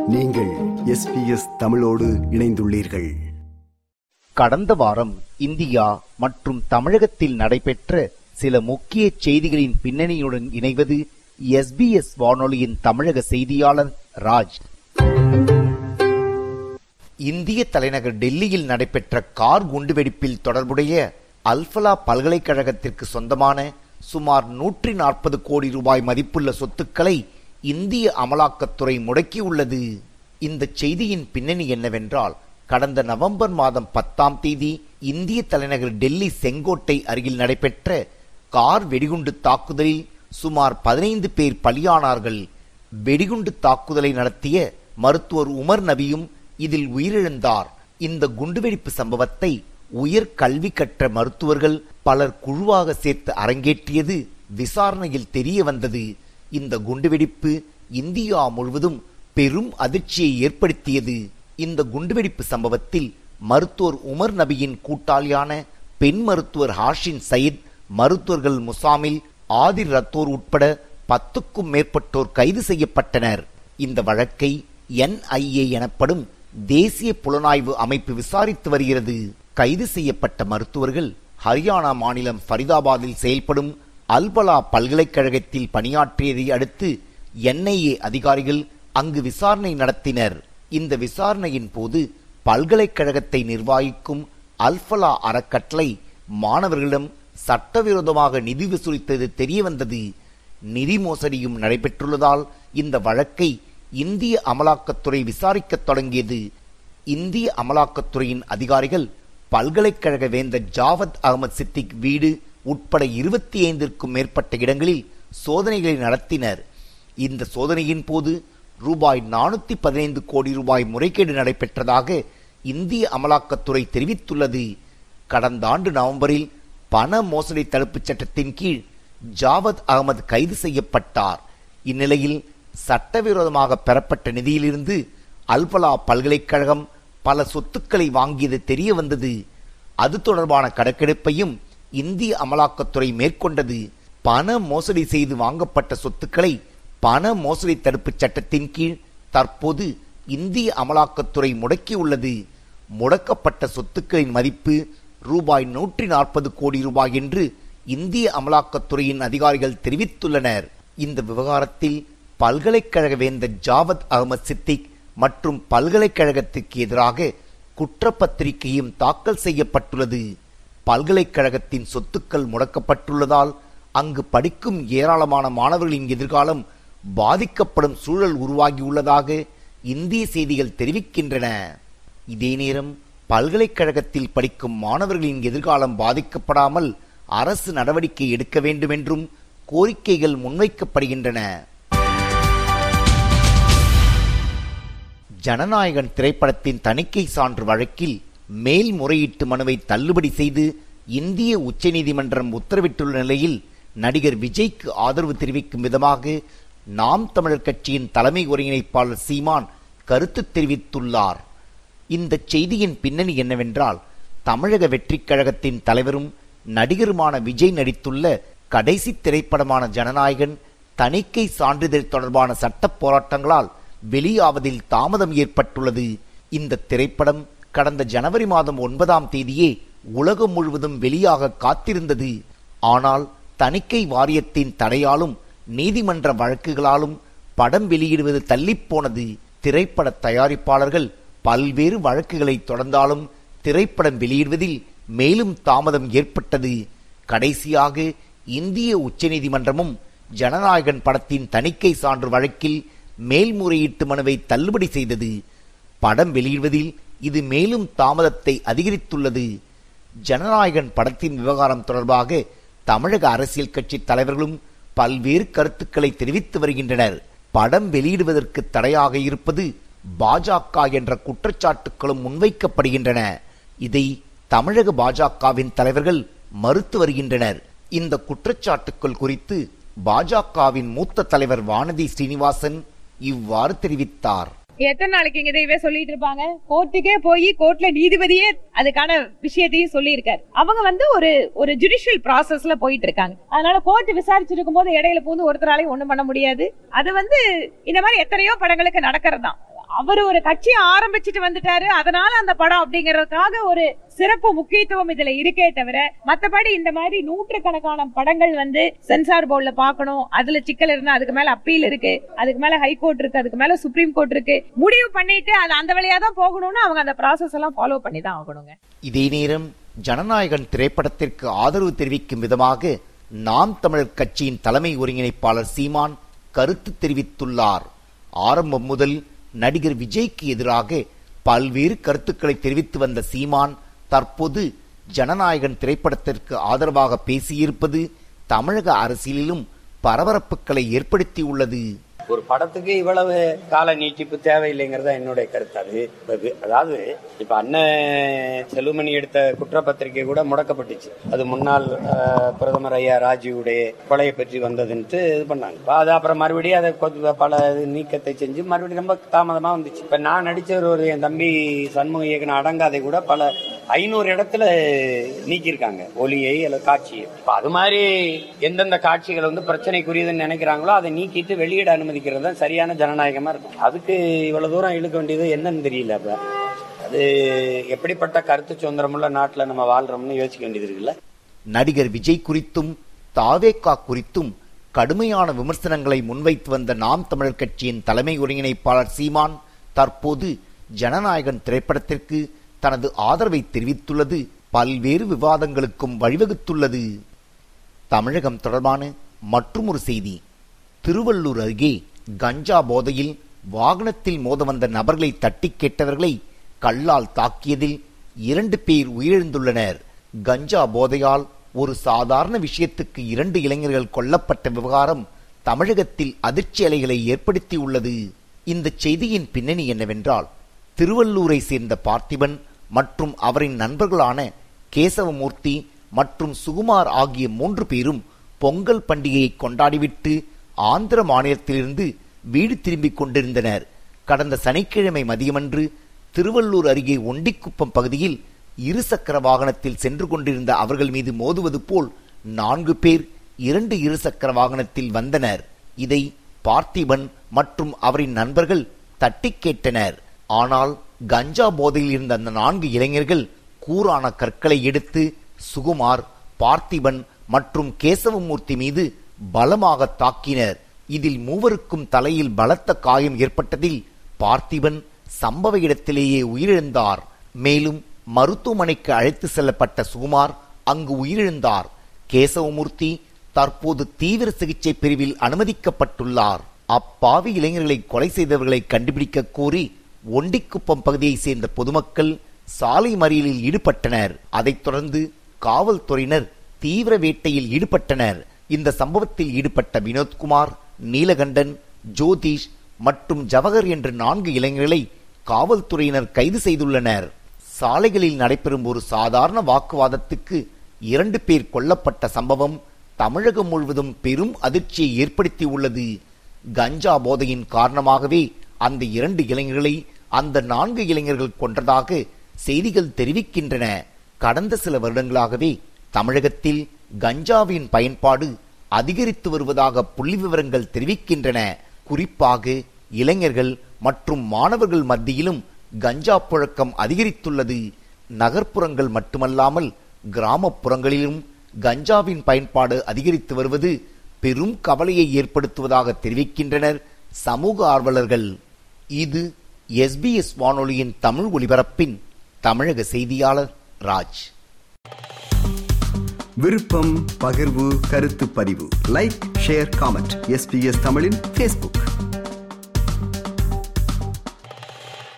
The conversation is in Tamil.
நீங்கள் எஸ்பிஎஸ் தமிழோடு இணைந்துள்ளீர்கள் கடந்த வாரம் இந்தியா மற்றும் தமிழகத்தில் நடைபெற்ற சில முக்கிய செய்திகளின் பின்னணியுடன் இணைவது எஸ்பிஎஸ் வானொலியின் தமிழக செய்தியாளர் ராஜ் இந்திய தலைநகர் டெல்லியில் நடைபெற்ற கார் குண்டுவெடிப்பில் தொடர்புடைய அல்பலா பல்கலைக்கழகத்திற்கு சொந்தமான சுமார் நூற்றி நாற்பது கோடி ரூபாய் மதிப்புள்ள சொத்துக்களை இந்திய அமலாக்கத்துறை முடக்கியுள்ளது இந்த செய்தியின் பின்னணி என்னவென்றால் கடந்த நவம்பர் மாதம் பத்தாம் தேதி இந்திய தலைநகர் டெல்லி செங்கோட்டை அருகில் நடைபெற்ற கார் வெடிகுண்டு தாக்குதலில் சுமார் பதினைந்து பேர் பலியானார்கள் வெடிகுண்டு தாக்குதலை நடத்திய மருத்துவர் உமர் நபியும் இதில் உயிரிழந்தார் இந்த குண்டுவெடிப்பு சம்பவத்தை உயர் கல்வி கற்ற மருத்துவர்கள் பலர் குழுவாக சேர்த்து அரங்கேற்றியது விசாரணையில் தெரிய வந்தது இந்த குண்டுவெடிப்பு இந்தியா முழுவதும் பெரும் அதிர்ச்சியை ஏற்படுத்தியது இந்த குண்டுவெடிப்பு சம்பவத்தில் மருத்துவர் உமர் நபியின் கூட்டாளியான பெண் மருத்துவர் ஹாஷின் சயீத் மருத்துவர்கள் முசாமில் ஆதிர் ரத்தோர் உட்பட பத்துக்கும் மேற்பட்டோர் கைது செய்யப்பட்டனர் இந்த வழக்கை என்ஐஏ எனப்படும் தேசிய புலனாய்வு அமைப்பு விசாரித்து வருகிறது கைது செய்யப்பட்ட மருத்துவர்கள் ஹரியானா மாநிலம் ஃபரிதாபாத்தில் செயல்படும் அல்பலா பல்கலைக்கழகத்தில் பணியாற்றியதை அடுத்து என்ஐஏ அதிகாரிகள் அங்கு விசாரணை நடத்தினர் இந்த விசாரணையின் போது பல்கலைக்கழகத்தை நிர்வகிக்கும் அல்பலா அறக்கட்டளை மாணவர்களிடம் சட்டவிரோதமாக நிதி வசூலித்தது தெரிய வந்தது நிதி மோசடியும் நடைபெற்றுள்ளதால் இந்த வழக்கை இந்திய அமலாக்கத்துறை விசாரிக்கத் தொடங்கியது இந்திய அமலாக்கத்துறையின் அதிகாரிகள் பல்கலைக்கழக வேந்தர் ஜாவத் அகமது சித்திக் வீடு உட்பட இருபத்தி ஐந்திற்கும் மேற்பட்ட இடங்களில் சோதனைகளை நடத்தினர் இந்த சோதனையின் போது ரூபாய் நானூத்தி பதினைந்து கோடி ரூபாய் முறைகேடு நடைபெற்றதாக இந்திய அமலாக்கத்துறை தெரிவித்துள்ளது கடந்த ஆண்டு நவம்பரில் பண மோசடி தடுப்புச் சட்டத்தின் கீழ் ஜாவத் அகமது கைது செய்யப்பட்டார் இந்நிலையில் சட்டவிரோதமாக பெறப்பட்ட நிதியிலிருந்து அல்பலா பல்கலைக்கழகம் பல சொத்துக்களை வாங்கியது தெரிய வந்தது அது தொடர்பான கணக்கெடுப்பையும் இந்திய அமலாக்கத்துறை மேற்கொண்டது பண மோசடி செய்து வாங்கப்பட்ட சொத்துக்களை பண மோசடி தடுப்புச் சட்டத்தின் கீழ் தற்போது இந்திய அமலாக்கத்துறை முடக்கியுள்ளது முடக்கப்பட்ட சொத்துக்களின் மதிப்பு ரூபாய் நூற்றி நாற்பது கோடி ரூபாய் என்று இந்திய அமலாக்கத்துறையின் அதிகாரிகள் தெரிவித்துள்ளனர் இந்த விவகாரத்தில் பல்கலைக்கழக வேந்தர் ஜாவத் அகமது சித்திக் மற்றும் பல்கலைக்கழகத்திற்கு எதிராக குற்றப்பத்திரிகையும் தாக்கல் செய்யப்பட்டுள்ளது பல்கலைக்கழகத்தின் சொத்துக்கள் முடக்கப்பட்டுள்ளதால் அங்கு படிக்கும் ஏராளமான மாணவர்களின் எதிர்காலம் பாதிக்கப்படும் சூழல் உருவாகியுள்ளதாக இந்திய செய்திகள் தெரிவிக்கின்றன இதே நேரம் பல்கலைக்கழகத்தில் படிக்கும் மாணவர்களின் எதிர்காலம் பாதிக்கப்படாமல் அரசு நடவடிக்கை எடுக்க வேண்டும் என்றும் கோரிக்கைகள் முன்வைக்கப்படுகின்றன ஜனநாயகன் திரைப்படத்தின் தணிக்கை சான்று வழக்கில் மேல்முறையீட்டு மனுவை தள்ளுபடி செய்து இந்திய உச்சநீதிமன்றம் உத்தரவிட்டுள்ள நிலையில் நடிகர் விஜய்க்கு ஆதரவு தெரிவிக்கும் விதமாக நாம் தமிழர் கட்சியின் தலைமை ஒருங்கிணைப்பாளர் சீமான் கருத்து தெரிவித்துள்ளார் இந்த செய்தியின் பின்னணி என்னவென்றால் தமிழக வெற்றிக் கழகத்தின் தலைவரும் நடிகருமான விஜய் நடித்துள்ள கடைசி திரைப்படமான ஜனநாயகன் தணிக்கை சான்றிதழ் தொடர்பான சட்ட போராட்டங்களால் வெளியாவதில் தாமதம் ஏற்பட்டுள்ளது இந்த திரைப்படம் கடந்த ஜனவரி மாதம் ஒன்பதாம் தேதியே உலகம் முழுவதும் வெளியாக காத்திருந்தது ஆனால் தணிக்கை வாரியத்தின் தடையாலும் நீதிமன்ற வழக்குகளாலும் படம் வெளியிடுவது தள்ளிப்போனது திரைப்பட தயாரிப்பாளர்கள் பல்வேறு வழக்குகளை தொடர்ந்தாலும் திரைப்படம் வெளியிடுவதில் மேலும் தாமதம் ஏற்பட்டது கடைசியாக இந்திய உச்சநீதிமன்றமும் ஜனநாயகன் படத்தின் தணிக்கை சான்று வழக்கில் மேல்முறையீட்டு மனுவை தள்ளுபடி செய்தது படம் வெளியிடுவதில் இது மேலும் தாமதத்தை அதிகரித்துள்ளது ஜனநாயகன் படத்தின் விவகாரம் தொடர்பாக தமிழக அரசியல் கட்சி தலைவர்களும் பல்வேறு கருத்துக்களை தெரிவித்து வருகின்றனர் படம் வெளியிடுவதற்கு தடையாக இருப்பது பாஜக என்ற குற்றச்சாட்டுகளும் முன்வைக்கப்படுகின்றன இதை தமிழக பாஜகவின் தலைவர்கள் மறுத்து வருகின்றனர் இந்த குற்றச்சாட்டுக்கள் குறித்து பாஜகவின் மூத்த தலைவர் வானதி ஸ்ரீனிவாசன் இவ்வாறு தெரிவித்தார் எத்தனை நாளைக்கு இங்க இதையவே சொல்லிட்டு இருப்பாங்க கோர்ட்டுக்கே போய் கோர்ட்ல நீதிபதியே அதுக்கான விஷயத்தையும் சொல்லி இருக்காரு அவங்க வந்து ஒரு ஒரு ஜுடிஷியல் ப்ராசஸ்ல போயிட்டு இருக்காங்க அதனால கோர்ட் விசாரிச்சிட்டு இருக்கும்போது இடையில பூந்து ஒருத்தராலையும் ஒண்ணும் பண்ண முடியாது அது வந்து இந்த மாதிரி எத்தனையோ படங்களுக்கு நடக்கிறது தான் அவர் ஒரு கட்சியை ஆரம்பிச்சிட்டு வந்துட்டாரு அதனால அந்த படம் அப்படிங்கறதுக்காக ஒரு சிறப்பு முக்கியத்துவம் இதுல இருக்கே தவிர மத்தபடி இந்த மாதிரி நூற்றுக்கணக்கான படங்கள் வந்து சென்சார் போர்டுல பார்க்கணும் அதுல சிக்கல் இருந்தா அதுக்கு மேல அப்பீல் இருக்கு அதுக்கு மேல ஹைகோர்ட் இருக்கு அதுக்கு மேல சுப்ரீம் கோர்ட் இருக்கு முடிவு பண்ணிட்டு அது அந்த வழியா தான் போகணும்னு அவங்க அந்த ப்ராசஸ் எல்லாம் ஃபாலோ பண்ணி தான் ஆகணுங்க இதே நேரம் ஜனநாயகன் திரைப்படத்திற்கு ஆதரவு தெரிவிக்கும் விதமாக நாம் தமிழர் கட்சியின் தலைமை ஒருங்கிணைப்பாளர் சீமான் கருத்து தெரிவித்துள்ளார் ஆரம்பம் முதல் நடிகர் விஜய்க்கு எதிராக பல்வேறு கருத்துக்களை தெரிவித்து வந்த சீமான் தற்போது ஜனநாயகன் திரைப்படத்திற்கு ஆதரவாக பேசியிருப்பது தமிழக அரசியலிலும் பரபரப்புகளை ஏற்படுத்தியுள்ளது ஒரு படத்துக்கு இவ்வளவு கால நீட்டிப்பு தேவையில்லைங்கிறதா என்னுடைய கருத்து அது அது- அதாவது இப்ப அண்ணன் செல்லுமணி எடுத்த குற்றப்பத்திரிகை கூட முடக்கப்பட்டுச்சு அது முன்னாள் அஹ், பிரதமர் ஐயா ராஜீவுடைய கொலையை பற்றி வந்ததுன்ட்டு இது பண்ணாங்க இப்ப அது அப்புறம் மறுபடியும் அதை கொஞ்சம் பல இது நீக்கத்தை செஞ்சு மறுபடியும் ரொம்ப தாமதமா வந்துச்சு இப்ப நான் நடிச்ச ஒரு என் தம்பி சண்முக இயக்குன அடங்காதை கூட பல ஐநூறு இடத்துல நீக்கியிருக்காங்க ஒலியை அல்லது காட்சியை இப்ப அது மாதிரி எந்தெந்த காட்சிகள் வந்து பிரச்சனைக்குரியதுன்னு நினைக்கிறாங்களோ அதை நீக்கிட்டு வெளியிட அனுமதிக்கிறது தான் சரியான ஜனநாயகமா இருக்கும் அதுக்கு இவ்வளவு தூரம் இழுக்க வேண்டியது என்னன்னு தெரியல அப்ப அது எப்படிப்பட்ட கருத்து சுதந்திரமுள்ள நாட்டுல நம்ம வாழ்றோம்னு யோசிக்க வேண்டியது இருக்குல்ல நடிகர் விஜய் குறித்தும் தாவேகா குறித்தும் கடுமையான விமர்சனங்களை முன்வைத்து வந்த நாம் தமிழர் கட்சியின் தலைமை ஒருங்கிணைப்பாளர் சீமான் தற்போது ஜனநாயகன் திரைப்படத்திற்கு தனது ஆதரவை தெரிவித்துள்ளது பல்வேறு விவாதங்களுக்கும் வழிவகுத்துள்ளது தமிழகம் தொடர்பான மற்றுமொரு செய்தி திருவள்ளூர் அருகே கஞ்சா போதையில் வாகனத்தில் மோத வந்த நபர்களை தட்டி கேட்டவர்களை கல்லால் தாக்கியதில் இரண்டு பேர் உயிரிழந்துள்ளனர் கஞ்சா போதையால் ஒரு சாதாரண விஷயத்துக்கு இரண்டு இளைஞர்கள் கொல்லப்பட்ட விவகாரம் தமிழகத்தில் அதிர்ச்சி அலைகளை ஏற்படுத்தியுள்ளது இந்த செய்தியின் பின்னணி என்னவென்றால் திருவள்ளூரை சேர்ந்த பார்த்திபன் மற்றும் அவரின் நண்பர்களான கேசவமூர்த்தி மற்றும் சுகுமார் ஆகிய மூன்று பேரும் பொங்கல் பண்டிகையை கொண்டாடிவிட்டு ஆந்திர மாநிலத்திலிருந்து வீடு திரும்பிக் கொண்டிருந்தனர் கடந்த சனிக்கிழமை மதியமன்று திருவள்ளூர் அருகே ஒண்டிக்குப்பம் பகுதியில் இருசக்கர வாகனத்தில் சென்று கொண்டிருந்த அவர்கள் மீது மோதுவது போல் நான்கு பேர் இரண்டு இருசக்கர வாகனத்தில் வந்தனர் இதை பார்த்திபன் மற்றும் அவரின் நண்பர்கள் தட்டி கேட்டனர் ஆனால் கஞ்சா போதையில் இருந்த அந்த நான்கு இளைஞர்கள் கூரான கற்களை எடுத்து சுகுமார் பார்த்திபன் மற்றும் கேசவமூர்த்தி மீது பலமாக தாக்கினர் இதில் மூவருக்கும் தலையில் பலத்த காயம் ஏற்பட்டதில் பார்த்திபன் சம்பவ இடத்திலேயே உயிரிழந்தார் மேலும் மருத்துவமனைக்கு அழைத்து செல்லப்பட்ட சுகுமார் அங்கு உயிரிழந்தார் கேசவமூர்த்தி தற்போது தீவிர சிகிச்சை பிரிவில் அனுமதிக்கப்பட்டுள்ளார் அப்பாவி இளைஞர்களை கொலை செய்தவர்களை கண்டுபிடிக்க கோரி ஒண்டிக்குப்பம் பகுதியைச் சேர்ந்த பொதுமக்கள் சாலை மறியலில் ஈடுபட்டனர் அதைத் தொடர்ந்து காவல்துறையினர் தீவிர வேட்டையில் ஈடுபட்டனர் இந்த சம்பவத்தில் ஈடுபட்ட வினோத்குமார் நீலகண்டன் ஜோதிஷ் மற்றும் ஜவஹர் என்ற நான்கு இளைஞர்களை காவல்துறையினர் கைது செய்துள்ளனர் சாலைகளில் நடைபெறும் ஒரு சாதாரண வாக்குவாதத்துக்கு இரண்டு பேர் கொல்லப்பட்ட சம்பவம் தமிழகம் முழுவதும் பெரும் அதிர்ச்சியை ஏற்படுத்தியுள்ளது கஞ்சா போதையின் காரணமாகவே அந்த இரண்டு இளைஞர்களை அந்த நான்கு இளைஞர்கள் கொன்றதாக செய்திகள் தெரிவிக்கின்றன கடந்த சில வருடங்களாகவே தமிழகத்தில் கஞ்சாவின் பயன்பாடு அதிகரித்து வருவதாக புள்ளி விவரங்கள் தெரிவிக்கின்றன குறிப்பாக இளைஞர்கள் மற்றும் மாணவர்கள் மத்தியிலும் கஞ்சா புழக்கம் அதிகரித்துள்ளது நகர்ப்புறங்கள் மட்டுமல்லாமல் கிராமப்புறங்களிலும் கஞ்சாவின் பயன்பாடு அதிகரித்து வருவது பெரும் கவலையை ஏற்படுத்துவதாக தெரிவிக்கின்றனர் சமூக ஆர்வலர்கள் இது எஸ்பிஎஸ் வானொலியின் தமிழ் ஒலிபரப்பின் தமிழக செய்தியாளர் ராஜ் விருப்பம் பகிர்வு கருத்து பதிவு லைக் ஷேர் காமெண்ட் எஸ்பிஎஸ் தமிழின் ஃபேஸ்புக்